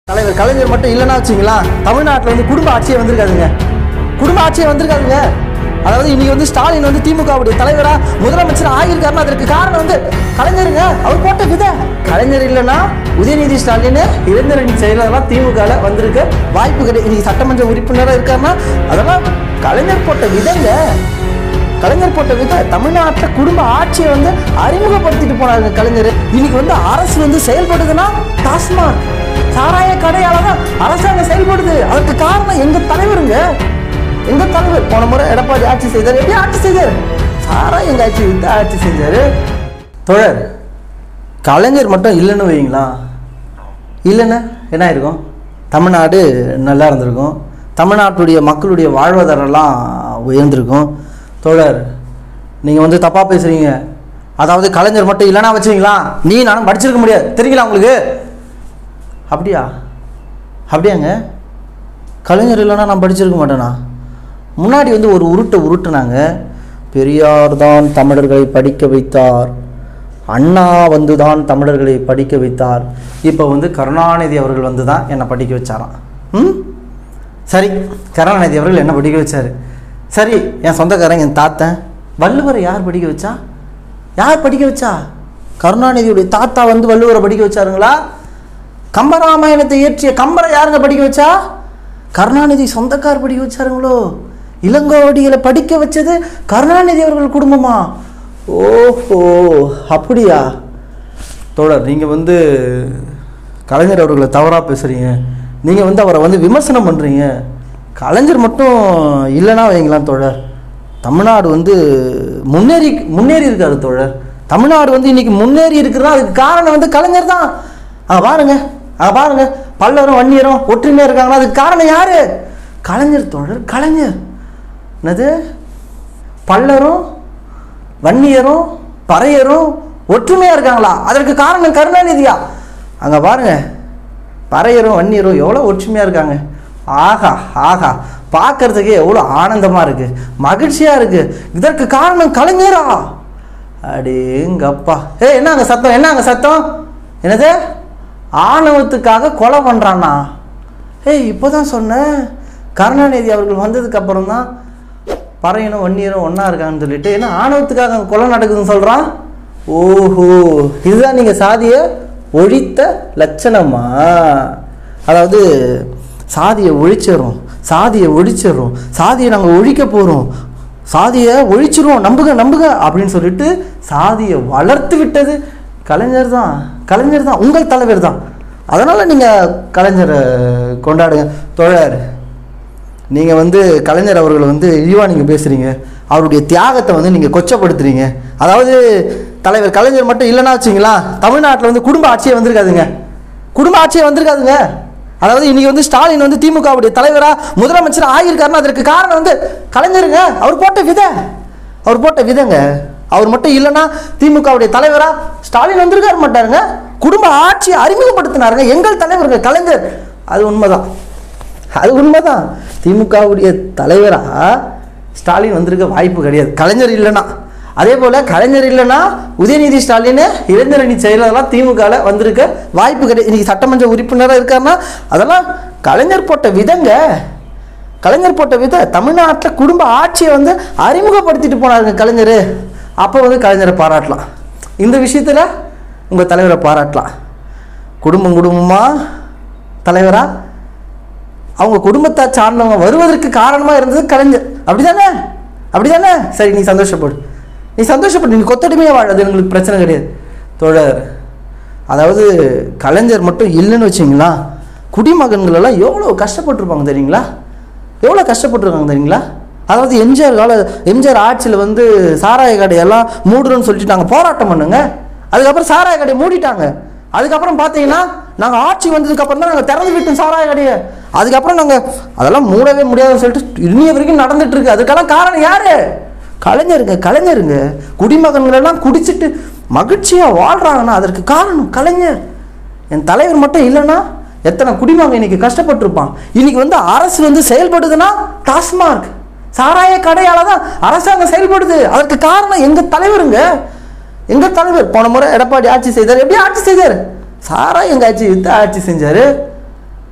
தலைவர் கலைஞர் மட்டும் இல்லைன்னா வச்சுங்களா தமிழ்நாட்டில் வந்து குடும்ப ஆட்சியே வந்திருக்காதுங்க குடும்ப ஆட்சியே வந்திருக்காதுங்க அதாவது இன்னைக்கு வந்து ஸ்டாலின் வந்து திமுகவுடைய தலைவரா முதலமைச்சர் ஆகியிருக்காருன்னா அதற்கு காரணம் வந்து கலைஞருங்க அவர் போட்ட விதை கலைஞர் இல்லைன்னா உதயநிதி ஸ்டாலின் இளைஞரணி செயலரெல்லாம் திமுகவில் வந்திருக்க வாய்ப்பு கிடையாது இன்னைக்கு சட்டமன்ற உறுப்பினராக இருக்காருன்னா அதெல்லாம் கலைஞர் போட்ட விதைங்க கலைஞர் போட்ட வித தமிழ்நாட்டில் குடும்ப ஆட்சியை வந்து அறிமுகப்படுத்திட்டு போனாங்க கலைஞர் இன்னைக்கு வந்து அரசு வந்து செயல்படுதுன்னா டாஸ்மாக் சாராய கடையால தான் அரசாங்கம் செயல்படுது அதுக்கு காரணம் எங்க தலைவருங்க எங்க தலைவர் போன முறை எடப்பாடி ஆட்சி செய்தார் எப்படி ஆட்சி செய்தார் சாராய எங்க ஆட்சி வித்து ஆட்சி செஞ்சாரு தோழர் கலைஞர் மட்டும் இல்லைன்னு வைங்களா இல்லைன்னா என்ன இருக்கும் தமிழ்நாடு நல்லா இருந்திருக்கும் தமிழ்நாட்டுடைய மக்களுடைய வாழ்வாதாரம்லாம் உயர்ந்திருக்கும் தோழர் நீங்கள் வந்து தப்பாக பேசுகிறீங்க அதாவது கலைஞர் மட்டும் இல்லைன்னா வச்சுங்களா நீ நானும் படிச்சிருக்க முடியாது தெரியுங்களா உங்களுக்கு அப்படியா அப்படியாங்க கலைஞர் இல்லைன்னா நான் படிச்சிருக்க மாட்டேனா முன்னாடி வந்து ஒரு உருட்டை உருட்டுனாங்க பெரியார் தான் தமிழர்களை படிக்க வைத்தார் அண்ணா வந்து தான் தமிழர்களை படிக்க வைத்தார் இப்போ வந்து கருணாநிதி அவர்கள் வந்து தான் என்னை படிக்க வச்சாராம் ம் சரி கருணாநிதி அவர்கள் என்ன படிக்க வச்சாரு சரி என் சொந்தக்காரன் என் தாத்தன் வள்ளுவரை யார் படிக்க வச்சா யார் படிக்க வச்சா கருணாநிதியுடைய தாத்தா வந்து வள்ளுவரை படிக்க வச்சாருங்களா கம்பராமாயணத்தை இயற்றிய கம்பரை யாருங்க படிக்க வச்சா கருணாநிதி சொந்தக்கார் படிக்க வச்சாருங்களோ இளங்கோவடிகளை படிக்க வச்சது கருணாநிதி அவர்கள் குடும்பமா ஓஹோ அப்படியா தோழர் நீங்கள் வந்து கலைஞர் அவர்களை தவறாக பேசுகிறீங்க நீங்கள் வந்து அவரை வந்து விமர்சனம் பண்ணுறீங்க கலைஞர் மட்டும் இல்லைன்னா வைங்களேன் தோழர் தமிழ்நாடு வந்து முன்னேறி முன்னேறி இருக்காரு தோழர் தமிழ்நாடு வந்து இன்னைக்கு முன்னேறி இருக்கிறதா அதுக்கு காரணம் வந்து கலைஞர் தான் அங்கே பாருங்க அங்கே பாருங்க பல்லரும் வன்னியரும் ஒற்றுமையாக இருக்காங்களா அதுக்கு காரணம் யாரு கலைஞர் தோழர் கலைஞர் என்னது பல்லரும் வன்னியரும் பறையரும் ஒற்றுமையாக இருக்காங்களா அதற்கு காரணம் கருணாநிதியா அங்கே பாருங்க பறையரும் வன்னியரும் எவ்வளோ ஒற்றுமையாக இருக்காங்க ஆஹா ஆஹா பார்க்கறதுக்கே எவ்வளோ ஆனந்தமாக இருக்குது மகிழ்ச்சியாக இருக்குது இதற்கு காரணம் கலைஞரா அடேங்கப்பா ஏ என்னங்க சத்தம் என்னங்க சத்தம் என்னது ஆணவத்துக்காக கொலை பண்ணுறானா ஏய் இப்போ தான் சொன்னேன் கருணாநிதி அவர்கள் வந்ததுக்கு அப்புறம் தான் பறையனும் வன்னியரும் ஒன்றா இருக்காங்கன்னு சொல்லிட்டு ஏன்னா ஆணவத்துக்காக அங்கே கொலை நடக்குதுன்னு சொல்கிறான் ஓஹோ இதுதான் நீங்கள் சாதியை ஒழித்த லட்சணமா அதாவது சாதியை ஒழிச்சிடுறோம் சாதியை ஒழிச்சிடுறோம் சாதியை நாங்கள் ஒழிக்க போகிறோம் சாதியை ஒழிச்சிருவோம் நம்புக நம்புக அப்படின்னு சொல்லிட்டு சாதியை வளர்த்து விட்டது கலைஞர் தான் கலைஞர் தான் உங்கள் தலைவர் தான் அதனால் நீங்கள் கலைஞரை கொண்டாடுங்க தோழர் நீங்கள் வந்து கலைஞர் அவர்களை வந்து இழிவாக நீங்கள் பேசுகிறீங்க அவருடைய தியாகத்தை வந்து நீங்கள் கொச்சப்படுத்துறீங்க அதாவது தலைவர் கலைஞர் மட்டும் இல்லைன்னா வச்சுங்களா தமிழ்நாட்டில் வந்து குடும்ப ஆட்சியே வந்திருக்காதுங்க குடும்ப ஆட்சியே வந்திருக்காதுங்க அதாவது இன்னைக்கு வந்து ஸ்டாலின் வந்து திமுகவுடைய தலைவரா முதலமைச்சர் ஆகியிருக்காருன்னா அதற்கு காரணம் வந்து கலைஞருங்க அவர் போட்ட விதை அவர் போட்ட விதைங்க அவர் மட்டும் இல்லைன்னா திமுகவுடைய தலைவரா ஸ்டாலின் வந்திருக்காரு மாட்டாருங்க குடும்ப ஆட்சியை அறிமுகப்படுத்தினாருங்க எங்கள் தலைவருங்க கலைஞர் அது உண்மைதான் அது உண்மைதான் திமுகவுடைய தலைவரா ஸ்டாலின் வந்திருக்க வாய்ப்பு கிடையாது கலைஞர் இல்லைன்னா அதே போல் கலைஞர் இல்லைன்னா உதயநிதி ஸ்டாலின் இளைஞரணி செயலரெல்லாம் திமுகவில் வந்திருக்க வாய்ப்பு கிடையாது இன்னைக்கு சட்டமன்ற உறுப்பினராக இருக்காருன்னா அதெல்லாம் கலைஞர் போட்ட விதங்க கலைஞர் போட்ட வித தமிழ்நாட்டில் குடும்ப ஆட்சியை வந்து அறிமுகப்படுத்திட்டு போனாருங்க கலைஞர் அப்போ வந்து கலைஞரை பாராட்டலாம் இந்த விஷயத்தில் உங்கள் தலைவரை பாராட்டலாம் குடும்பம் குடும்பமாக தலைவரா அவங்க குடும்பத்தை சார்ந்தவங்க வருவதற்கு காரணமாக இருந்தது கலைஞர் அப்படிதானே அப்படிதானே சரி நீ சந்தோஷப்படு நீ சந்தோஷப்படு நீ கொத்தடிமையாக வாழ அது எங்களுக்கு பிரச்சனை கிடையாது தோழர் அதாவது கலைஞர் மட்டும் இல்லைன்னு வச்சிங்களா குடிமகன்கள் எல்லாம் எவ்வளோ கஷ்டப்பட்டிருப்பாங்க தெரியுங்களா எவ்வளோ கஷ்டப்பட்டிருக்காங்க தெரியுங்களா அதாவது எம்ஜிஆர் கால எம்ஜிஆர் ஆட்சியில் வந்து சாராய கடையெல்லாம் மூடுறோன்னு சொல்லிட்டு நாங்கள் போராட்டம் பண்ணுங்க அதுக்கப்புறம் சாராய கடையை மூடிட்டாங்க அதுக்கப்புறம் பார்த்தீங்கன்னா நாங்கள் ஆட்சி வந்ததுக்கப்புறம் தான் நாங்கள் திறந்து விட்டோம் சாராய கடையை அதுக்கப்புறம் நாங்கள் அதெல்லாம் மூடவே முடியாதுன்னு சொல்லிட்டு இன்னிய வரைக்கும் நடந்துட்டு இருக்கு அதுக்கெல்லாம் காரணம் யாரு கலைஞருங்க கலைஞருங்க குடிமகன்கள் எல்லாம் குடிச்சிட்டு மகிழ்ச்சியாக வாழ்கிறாங்கன்னா அதற்கு காரணம் கலைஞர் என் தலைவர் மட்டும் இல்லைன்னா எத்தனை குடிமகன் இன்னைக்கு கஷ்டப்பட்டிருப்பான் இன்னைக்கு வந்து அரசு வந்து செயல்படுதுன்னா டாஸ்மார்க் சாராய கடையால தான் அரசாங்கம் செயல்படுது அதற்கு காரணம் எங்க தலைவருங்க எங்க தலைவர் போன முறை எடப்பாடி ஆட்சி செய்தார் எப்படி ஆட்சி செய்தார் சாரா எங்க ஆட்சி வித்து ஆட்சி செஞ்சாரு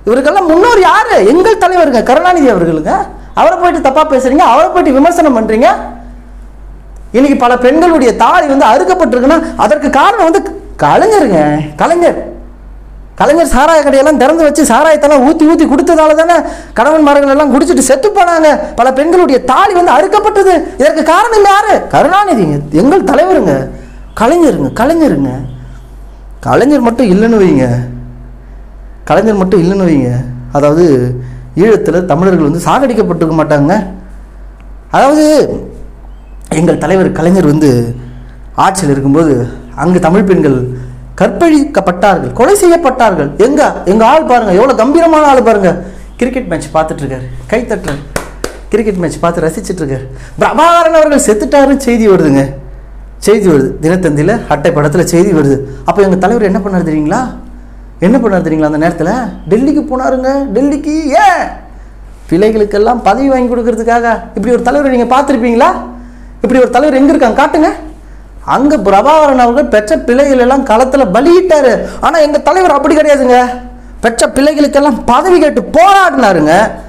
இவருக்கெல்லாம் முன்னோர் யாரு எங்கள் தலைவருங்க கருணாநிதி அவர்களுங்க அவரை போயிட்டு தப்பா பேசுறீங்க அவரை போயிட்டு விமர்சனம் பண்றீங்க இன்னைக்கு பல பெண்களுடைய தாலி வந்து அறுக்கப்பட்டிருக்குன்னா அதற்கு காரணம் வந்து கலைஞருங்க கலைஞர் கலைஞர் சாராய கடையெல்லாம் திறந்து வச்சு சாராயத்தெல்லாம் ஊற்றி ஊற்றி கொடுத்ததால தானே கணவன்மார்கள் எல்லாம் குடிச்சிட்டு செத்து போனாங்க பல பெண்களுடைய தாலி வந்து அறுக்கப்பட்டது இதற்கு காரணம் யாரு கருணாநிதிங்க எங்கள் தலைவருங்க கலைஞருங்க கலைஞருங்க கலைஞர் மட்டும் இல்லைன்னு வைங்க கலைஞர் மட்டும் இல்லைன்னு வைங்க அதாவது ஈழத்தில் தமிழர்கள் வந்து சாகடிக்கப்பட்டிருக்க மாட்டாங்க அதாவது எங்கள் தலைவர் கலைஞர் வந்து ஆட்சியில் இருக்கும்போது அங்கு தமிழ் பெண்கள் கற்பழிக்கப்பட்டார்கள் கொலை செய்யப்பட்டார்கள் எங்க எங்க ஆள் பாருங்க எவ்வளவு கம்பீரமான ஆள் பாருங்க கிரிக்கெட் மேட்ச் பார்த்துட்டு இருக்காரு கை தட்டுறாரு கிரிக்கெட் மேட்ச் பார்த்து ரசிச்சிட்டு இருக்காரு பிரபாகரன் அவர்கள் செத்துட்டாருன்னு செய்தி வருதுங்க செய்தி வருது தினத்தந்தியில் அட்டை படத்தில் செய்தி வருது அப்போ எங்கள் தலைவர் என்ன பண்ணார் தெரியுங்களா என்ன பண்ணார் தெரியுங்களா அந்த நேரத்தில் டெல்லிக்கு போனாருங்க டெல்லிக்கு ஏன் பிள்ளைகளுக்கெல்லாம் பதவி வாங்கி கொடுக்கறதுக்காக இப்படி ஒரு தலைவரை நீங்கள் பார்த்துருப்பீங்களா இப்படி ஒரு தலைவர் எங்கே இருக்காங்க காட்டுங்க அங்கே பிரபாகரன் அவர்கள் பெற்ற பிள்ளைகள் எல்லாம் களத்தில் பலியிட்டாரு ஆனால் எங்கள் தலைவர் அப்படி கிடையாதுங்க பெற்ற பிள்ளைகளுக்கெல்லாம் பதவி கேட்டு போராடினாருங்க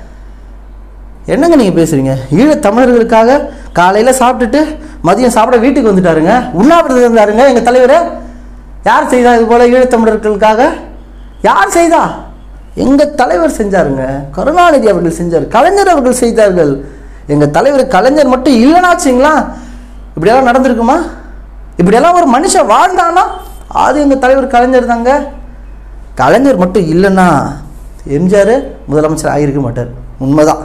என்னங்க நீங்கள் பேசுகிறீங்க ஈழத் தமிழர்களுக்காக காலையில் சாப்பிட்டுட்டு மதியம் சாப்பிட வீட்டுக்கு வந்துட்டாருங்க உண்ணாவிரதம் இருந்தாருங்க எங்கள் தலைவர் யார் செய்தா இது போல் ஈழத்தமிழர்களுக்காக யார் செய்தா எங்கள் தலைவர் செஞ்சாருங்க கருணாநிதி அவர்கள் செஞ்சார் கலைஞர் அவர்கள் செய்தார்கள் எங்கள் தலைவர் கலைஞர் மட்டும் இல்லைனாச்சுங்களா இப்படியெல்லாம் நடந்திருக்குமா இப்படியெல்லாம் ஒரு மனுஷன் வாழ்ந்தானா அது எங்கள் தலைவர் கலைஞர் தாங்க கலைஞர் மட்டும் இல்லைன்னா எம்ஜிஆர் முதலமைச்சர் ஆகியிருக்க மாட்டார் உண்மைதான்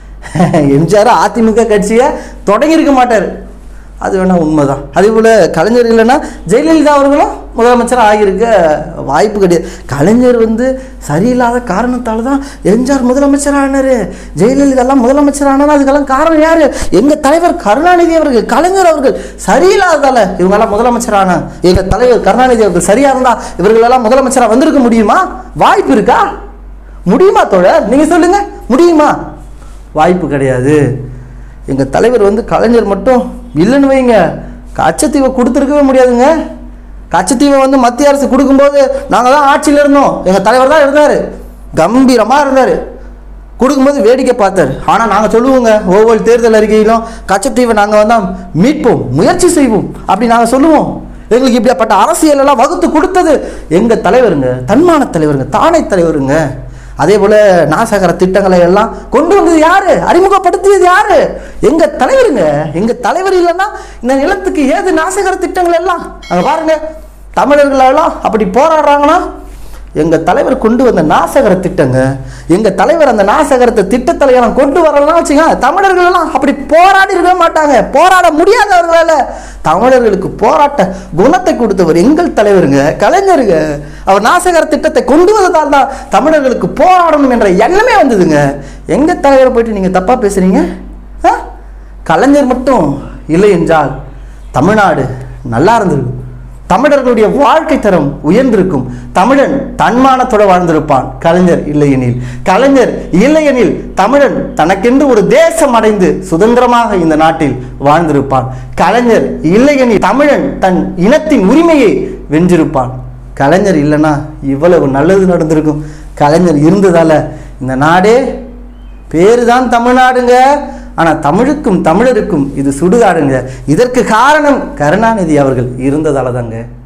எம்ஜிஆர் அதிமுக கட்சியை தொடங்கியிருக்க மாட்டார் அது வேணா உண்மைதான் அதே போல் கலைஞர் இல்லைன்னா ஜெயலலிதா அவர்களும் முதலமைச்சர் ஆகியிருக்க வாய்ப்பு கிடையாது கலைஞர் வந்து சரியில்லாத காரணத்தால் தான் எம்ஜிஆர் முதலமைச்சர் ஆனார் ஜெயலலிதாலாம் முதலமைச்சர் ஆனாலும் அதுக்கெல்லாம் காரணம் யார் எங்கள் தலைவர் கருணாநிதி அவர்கள் கலைஞர் அவர்கள் சரியில்லாததால இவங்கெல்லாம் முதலமைச்சர் ஆனா எங்கள் தலைவர் கருணாநிதி அவர்கள் சரியா இருந்தா இவர்களெல்லாம் முதலமைச்சராக வந்திருக்க முடியுமா வாய்ப்பு இருக்கா முடியுமா தோழர் நீங்கள் சொல்லுங்க முடியுமா வாய்ப்பு கிடையாது எங்கள் தலைவர் வந்து கலைஞர் மட்டும் இல்லைன்னு வைங்க கச்சத்தீவை கொடுத்துருக்கவே முடியாதுங்க கச்சத்தீவை வந்து மத்திய அரசு கொடுக்கும்போது நாங்கள் தான் ஆட்சியில் இருந்தோம் எங்கள் தலைவர் தான் இருந்தார் கம்பீரமாக இருந்தார் கொடுக்கும்போது வேடிக்கை பார்த்தார் ஆனால் நாங்கள் சொல்லுவோங்க ஒவ்வொரு தேர்தல் அறிக்கையிலும் கச்சத்தீவை நாங்கள் வந்து மீட்போம் முயற்சி செய்வோம் அப்படி நாங்கள் சொல்லுவோம் எங்களுக்கு இப்படியாப்பட்ட அரசியல் எல்லாம் வகுத்து கொடுத்தது எங்கள் தலைவருங்க தன்மான தலைவருங்க தானே தலைவருங்க அதே போல நாசகர திட்டங்களை எல்லாம் கொண்டு வந்தது யாரு அறிமுகப்படுத்தியது யாரு எங்க தலைவருங்க எங்க தலைவர் இல்லைன்னா இந்த நிலத்துக்கு ஏது நாசகர திட்டங்கள் எல்லாம் அங்க பாருங்க தமிழர்கள் எல்லாம் அப்படி போராடுறாங்கன்னா எங்க தலைவர் கொண்டு வந்த நாசகர திட்டங்க எங்க தலைவர் அந்த நாசகரத்தை திட்டத்தில் எல்லாம் கொண்டு வரலாம் வச்சுங்க தமிழர்கள் எல்லாம் அப்படி போராடி இருக்க மாட்டாங்க போராட முடியாதவர்களால தமிழர்களுக்கு போராட்ட குணத்தை கொடுத்தவர் எங்கள் தலைவருங்க கலைஞருங்க அவர் நாசகர திட்டத்தை கொண்டு வந்ததால் தான் தமிழர்களுக்கு போராடணும் என்ற எண்ணமே வந்ததுங்க எங்க தலைவரை போயிட்டு நீங்க தப்பா பேசுறீங்க ஆ? கலைஞர் மட்டும் இல்லை என்றால் தமிழ்நாடு நல்லா இருந்திருக்கும் தமிழர்களுடைய வாழ்க்கை தரம் உயர்ந்திருக்கும் தமிழன் தன்மானத்தோட வாழ்ந்திருப்பான் கலைஞர் இல்லையெனில் கலைஞர் இல்லையெனில் தமிழன் தனக்கென்று ஒரு தேசம் அடைந்து சுதந்திரமாக இந்த நாட்டில் வாழ்ந்திருப்பான் கலைஞர் இல்லையெனில் தமிழன் தன் இனத்தின் உரிமையை வென்றிருப்பான் கலைஞர் இல்லைன்னா இவ்வளவு நல்லது நடந்திருக்கும் கலைஞர் இருந்ததால இந்த நாடே பேரு தான் தமிழ்நாடுங்க ஆனால் தமிழுக்கும் தமிழருக்கும் இது சுடுகாடுங்க இதற்கு காரணம் கருணாநிதி அவர்கள் இருந்ததால தாங்க